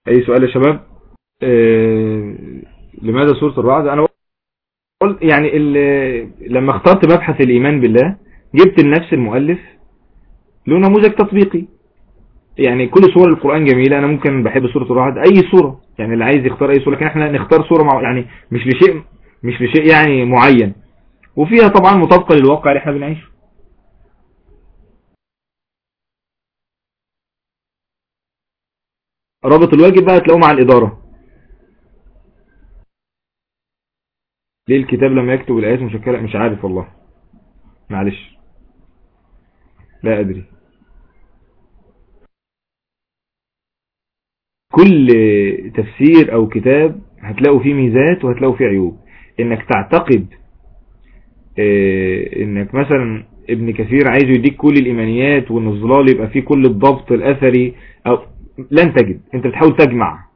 اي سؤال يا شباب آه لماذا سورة الرعد انا قلت يعني لما اخترت مبحث الايمان بالله جبت لنفس المؤلف له نموذج تطبيقي يعني كل صور القرآن جميلة انا ممكن بحب سورة الرعد اي صورة يعني اللي عايز يختار اي صورة لكن احنا نختار صورة مع يعني مش لشيء مش لشيء يعني معين وفيها طبعا مطابقة للواقع اللي احنا بنعيشه رابط الواجب بقى تلاقوه مع الإدارة ليه الكتاب لما يكتب الآيات مشكلة مش عارف والله معلش لا أدري كل تفسير أو كتاب هتلاقوا فيه ميزات وهتلاقوا فيه عيوب انك تعتقد اه انك مثلا ابن كثير عايز يديك كل الإيمانيات وان الظلال يبقى فيه كل الضبط الأثري أو لن تجد انت بتحاول تجمع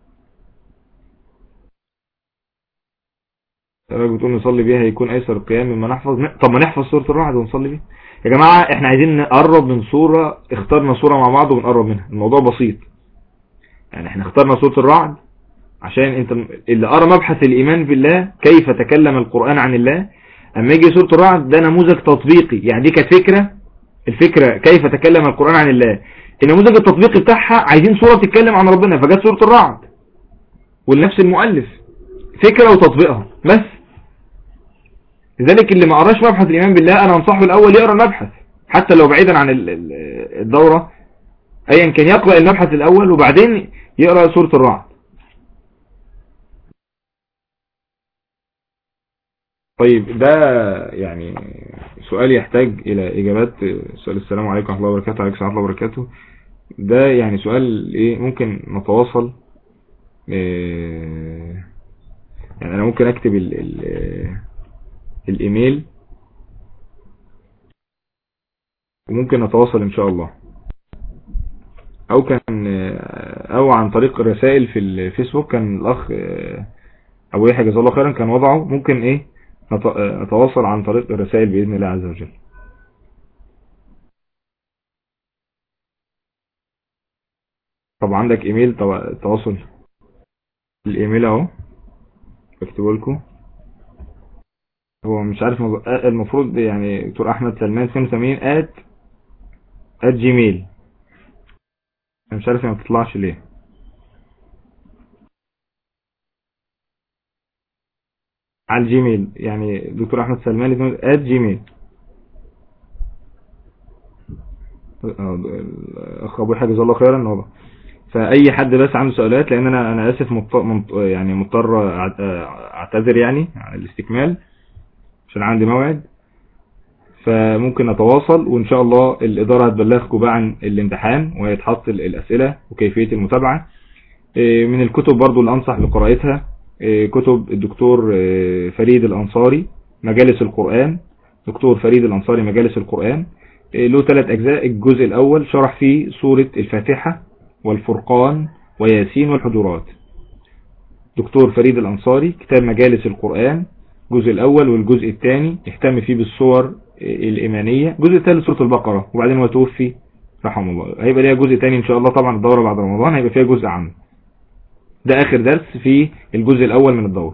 الراجل بتقول نصلي بيها يكون ايسر القيام مما نحفظ طب ما نحفظ سورة الرعد ونصلي بيها يا جماعة احنا عايزين نقرب من سورة اخترنا سورة مع بعض ونقرب منها الموضوع بسيط يعني احنا اخترنا سورة الرعد عشان انت اللي قرا مبحث الايمان بالله كيف تكلم القرآن عن الله اما يجي سورة الرعد ده نموذج تطبيقي يعني دي كانت فكرة الفكرة كيف تكلم القرآن عن الله النموذج التطبيقي بتاعها عايزين صورة تتكلم عن ربنا فجت سورة الرعد ولنفس المؤلف فكرة وتطبيقها بس لذلك اللي ما قراش مبحث الإيمان بالله أنا أنصحه الأول يقرأ المبحث حتى لو بعيدا عن الدورة أيا كان يقرأ المبحث الأول وبعدين يقرأ سورة الرعد طيب ده يعني سؤال يحتاج إلى إجابات سؤال السلام عليكم ورحمة الله وبركاته عليكم ورحمة الله وبركاته ده يعني سؤال إيه ممكن نتواصل إيه يعني أنا ممكن أكتب ال ال الإيميل وممكن نتواصل إن شاء الله أو كان أو عن طريق الرسائل في الفيسبوك كان الأخ أبو يحيى جزاه الله خيرا كان وضعه ممكن إيه نتواصل عن طريق الرسائل بإذن الله عز وجل طب عندك ايميل تواصل الايميل اهو بكتبه لكم هو مش عارف المفروض يعني دكتور احمد سلمان 82 ات ات جيميل انا مش عارف ما بتطلعش ليه على الجيميل يعني دكتور احمد سلمان ات جيميل اخ ابو حاجه جزاه الله خيرا والله فاي حد بس عنده سؤالات لان انا انا اسف مضطر يعني مضطر اعتذر يعني عن الاستكمال عشان عندي موعد فممكن نتواصل وان شاء الله الاداره هتبلغكم بقى عن الامتحان وهيتحط الاسئله وكيفيه المتابعه من الكتب برضو اللي انصح بقراءتها كتب الدكتور فريد الانصاري مجالس القرآن دكتور فريد الانصاري مجالس القرآن له ثلاث اجزاء الجزء الاول شرح فيه سورة الفاتحة والفرقان وياسين والحجرات دكتور فريد الانصاري كتاب مجالس القرآن الجزء الاول والجزء الثاني اهتم فيه بالصور الايمانية الجزء الثالث سورة البقرة وبعدين هو توفي رحمه الله هيبقى ليها جزء ثاني ان شاء الله طبعا الدورة بعد رمضان هيبقى فيها جزء عنه ده اخر درس في الجزء الاول من الدورة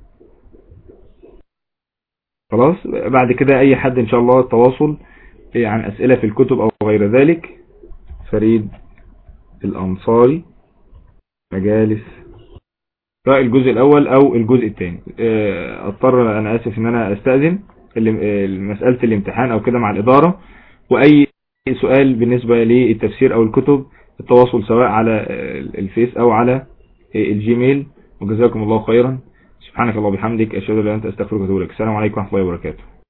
خلاص بعد كده اي حد ان شاء الله التواصل عن اسئلة في الكتب او غير ذلك فريد الانصاري مجالس سواء الجزء الاول او الجزء الثاني اضطر انا اسف ان انا استأذن مسألة الامتحان او كده مع الادارة واي سؤال بالنسبة للتفسير او الكتب التواصل سواء على الفيس او على الجيميل وجزاكم الله خيرا سبحانك الله وبحمدك اشهد ان لا اله الا انت استغفرك واتوب اليك السلام عليكم ورحمه الله وبركاته